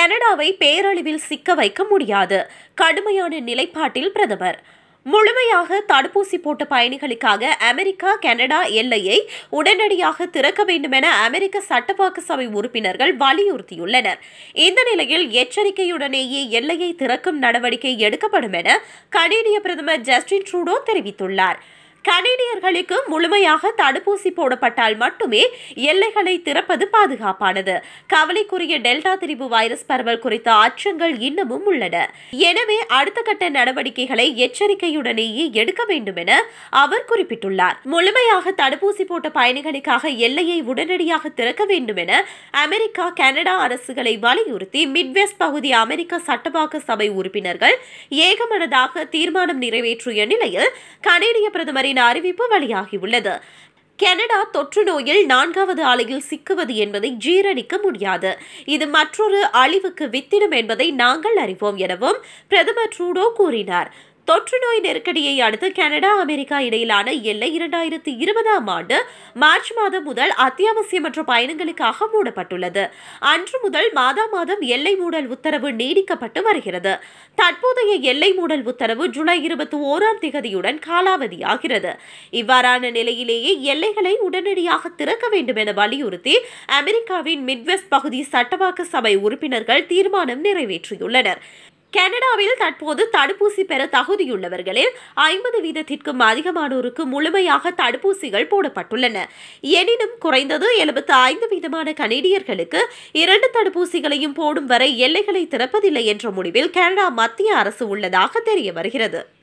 கனடாவை பேரழிவில் சிக்க வைக்க முடியாது கடுமையான நிலைப்பாட்டில் பிரதமர் முழுமையாக தடுப்பூசி போட்ட பயணிகளுக்காக அமெரிக்கா கனடா எல்லையை உடனடியாக திறக்க வேண்டும் என அமெரிக்க சட்டவாக்கு சபை உறுப்பினர்கள் வலியுறுத்தியுள்ளனர் இந்த நிலையில் எச்சரிக்கையுடனேயே எல்லையை திறக்கும் நடவடிக்கை எடுக்கப்படும் என கனேடிய பிரதமர் ஜஸ்டின் ட்ரூடோ தெரிவித்துள்ளார் கனேடியர்களுக்கு முழுமையாக தடுப்பூசி போடப்பட்டால் மட்டுமே எல்லைகளை திறப்பது பாதுகாப்பானது கவலைக்குரிய டெல்டா திரிபு வைரஸ் பரவல் குறித்த அச்சங்கள் இன்னமும் உள்ளன எனவே அடுத்த கட்ட நடவடிக்கைகளை எச்சரிக்கையுடனேயே எடுக்க வேண்டும் என அவர் குறிப்பிட்டுள்ளார் முழுமையாக தடுப்பூசி போட்ட பயணிகளுக்காக எல்லையை உடனடியாக திறக்க வேண்டும் என அமெரிக்கா கனடா அரசுகளை வலியுறுத்தி மிட்வெஸ்ட் பகுதி அமெரிக்க சட்டவாக்க சபை உறுப்பினர்கள் ஏகமனதாக தீர்மானம் நிறைவேற்றிய நிலையில் கனேடிய பிரதமரின் அறிவிப்பு வெளியாகியுள்ளது கனடா தொற்று நோயில் நான்காவது அலையில் சிக்குவது என்பதை ஜீரணிக்க முடியாது இது மற்றொரு அழிவுக்கு வித்திடும் என்பதை நாங்கள் அறிவோம் எனவும் பிரதமர் ட்ரூடோ கூறினார் தொற்று நோய் நெருக்கடியை அடுத்து கனடா அமெரிக்கா இடையிலான எல்லை இரண்டாயிரத்தி இருபதாம் ஆண்டு மார்ச் மாதம் முதல் அத்தியாவசியமற்ற பயணங்களுக்காக மூடப்பட்டுள்ளது அன்று முதல் மாதா மாதம் எல்லை மூடல் உத்தரவு நீடிக்கப்பட்டு வருகிறது தற்போதைய எல்லை மூடல் உத்தரவு ஜூலை இருபத்தி ஓராம் திகதியுடன் காலாவதியாகிறது இவ்வாறான நிலையிலேயே எல்லைகளை உடனடியாக திறக்க வேண்டும் என வலியுறுத்தி அமெரிக்காவின் மிட்வெஸ்ட் பகுதி சட்டவாக்க சபை உறுப்பினர்கள் தீர்மானம் நிறைவேற்றியுள்ளனர் கனடாவில் தற்போது தடுப்பூசி பெற தகுதியுள்ளவர்களில் ஐம்பது வீதத்திற்கும் அதிகமானோருக்கு முழுமையாக தடுப்பூசிகள் போடப்பட்டுள்ளன எனினும் குறைந்தது எழுபத்து ஐந்து வீதமான கனேடியர்களுக்கு இரண்டு தடுப்பூசிகளையும் போடும் வரை எல்லைகளை திறப்பதில்லை என்ற முடிவில் கனடா மத்திய அரசு உள்ளதாக தெரிய வருகிறது